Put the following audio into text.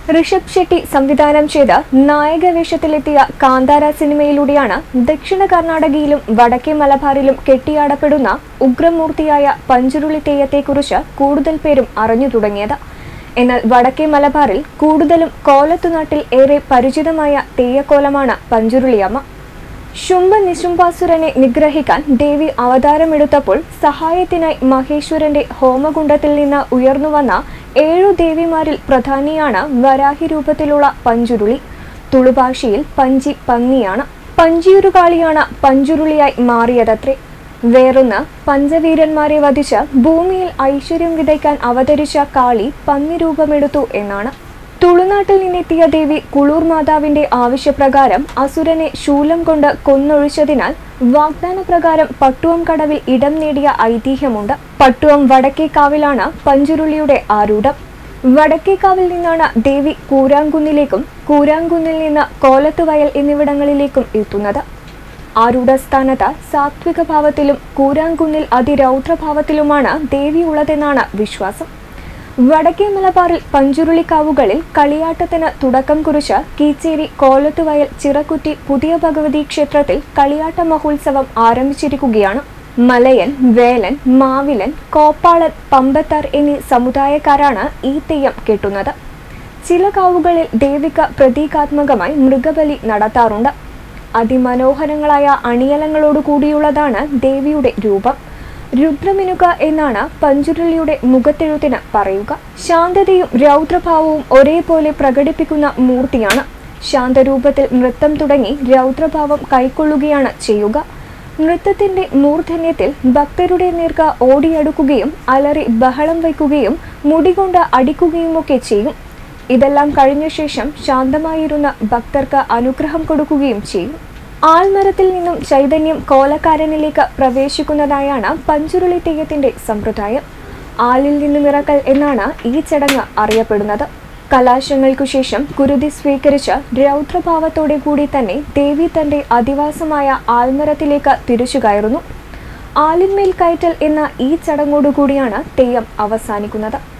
ഋഷഭ് ഷെട്ടി സംവിധാനം ചെയ്ത് നായക വേഷത്തിലെത്തിയ കാന്താര സിനിമയിലൂടെയാണ് ദക്ഷിണ കർണാടകയിലും വടക്കേ മലബാറിലും കെട്ടിയാടപ്പെടുന്ന ഉഗ്രമൂർത്തിയായ പഞ്ചുരുളി തെയ്യത്തെക്കുറിച്ച് കൂടുതൽ പേരും അറിഞ്ഞു തുടങ്ങിയത് എന്നാൽ വടക്കേ മലബാറിൽ കൂടുതലും കോലത്തുനാട്ടിൽ ഏറെ പരിചിതമായ തെയ്യക്കോലമാണ് പഞ്ചുരുളിയമ്മ ശുംഭ നിശുംഭാസുരനെ നിഗ്രഹിക്കാൻ ദേവി അവതാരമെടുത്തപ്പോൾ സഹായത്തിനായി മഹേശ്വരന്റെ ഹോമകുണ്ടത്തിൽ നിന്ന് ഉയർന്നുവന്ന ഏഴു ദേവിമാരിൽ പ്രധാനിയാണ് വരാഹി രൂപത്തിലുള്ള പഞ്ചുരുളി തുളുഭാഷയിൽ പഞ്ചി പന്നിയാണ് പഞ്ചിയുരുകാളിയാണ് പഞ്ചുരുളിയായി മാറിയതത്രേ വേറൊന്ന് പഞ്ചവീരന്മാരെ വധിച്ച് ഭൂമിയിൽ ഐശ്വര്യം വിതയ്ക്കാൻ അവതരിച്ച കാളി പന്നി രൂപമെടുത്തു എന്നാണ് തുളുനാട്ടിൽ നിന്നെത്തിയ ദേവി കുളൂർ മാതാവിന്റെ ആവശ്യപ്രകാരം അസുരനെ ശൂലം കൊണ്ട് കൊന്നൊഴിച്ചതിനാൽ വാഗ്ദാന പ്രകാരം പട്ടുവം കടവിൽ ഇടം നേടിയ ഐതിഹ്യമുണ്ട് പട്ടുവം വടക്കേക്കാവിലാണ് പഞ്ചുരുളിയുടെ ആരൂഢം വടക്കേക്കാവിൽ നിന്നാണ് ദേവി കൂരാങ്കുന്നിലേക്കും കൂരാങ്കുന്നിൽ നിന്ന് കോലത്തുവയൽ എന്നിവിടങ്ങളിലേക്കും എത്തുന്നത് ആരൂഢസ്ഥാനത്ത് സാത്വിക ഭാവത്തിലും കൂരാങ്കുന്നിൽ അതിരൗദ്രഭാവത്തിലുമാണ് ദേവി ഉള്ളതെന്നാണ് വിശ്വാസം വടക്കേ മലബാറിൽ പഞ്ചുരുളിക്കാവുകളിൽ കളിയാട്ടത്തിന് തുടക്കം കുറിച്ച കീച്ചേരി കോലത്തുവയൽ ചിറക്കുറ്റി പുതിയ ഭഗവതി ക്ഷേത്രത്തിൽ കളിയാട്ട മഹോത്സവം ആരംഭിച്ചിരിക്കുകയാണ് മലയൻ വേലൻ മാവിലൻ കോപ്പാളൻ പമ്പത്താർ എന്നീ സമുദായക്കാരാണ് ഈ തെയ്യം കെട്ടുന്നത് ചില കാവുകളിൽ ദേവിക പ്രതീകാത്മകമായി മൃഗബലി നടത്താറുണ്ട് അതിമനോഹരങ്ങളായ അണിയലങ്ങളോട് കൂടിയുള്ളതാണ് ദേവിയുടെ രൂപം രുദ്രമിനുക എന്നാണ് പഞ്ചുരുളിയുടെ മുഖത്തെഴുത്തിന് പറയുക ശാന്തതയും രൗദ്രഭാവവും ഒരേപോലെ പ്രകടിപ്പിക്കുന്ന മൂർത്തിയാണ് ശാന്തരൂപത്തിൽ നൃത്തം തുടങ്ങി രൗദ്രഭാവം കൈക്കൊള്ളുകയാണ് ചെയ്യുക നൃത്തത്തിന്റെ മൂർധന്യത്തിൽ ഭക്തരുടെ നേർക്ക ഓടിയടുക്കുകയും അലറി ബഹളം വയ്ക്കുകയും മുടികൊണ്ട് അടിക്കുകയുമൊക്കെ ചെയ്യും ഇതെല്ലാം കഴിഞ്ഞ ശേഷം ശാന്തമായിരുന്ന ഭക്തർക്ക് അനുഗ്രഹം കൊടുക്കുകയും ചെയ്യും ആൽമരത്തിൽ നിന്നും ചൈതന്യം കോലക്കാരനിലേക്ക് പ്രവേശിക്കുന്നതായാണ് പഞ്ചുരുളി തെയ്യത്തിന്റെ സമ്പ്രദായം ആലിൽ നിന്നും ഇറക്കൽ എന്നാണ് ഈ ചടങ്ങ് അറിയപ്പെടുന്നത് കലാശങ്ങൾക്കു ശേഷം കുരുതി സ്വീകരിച്ച് രൗദ്രഭാവത്തോടെ കൂടി തന്നെ ദേവി തന്റെ അധിവാസമായ ആൽമരത്തിലേക്ക് തിരിച്ചു കയറുന്നു ആലിന്മേൽ കയറ്റൽ എന്ന ഈ ചടങ്ങോടുകൂടിയാണ് തെയ്യം അവസാനിക്കുന്നത്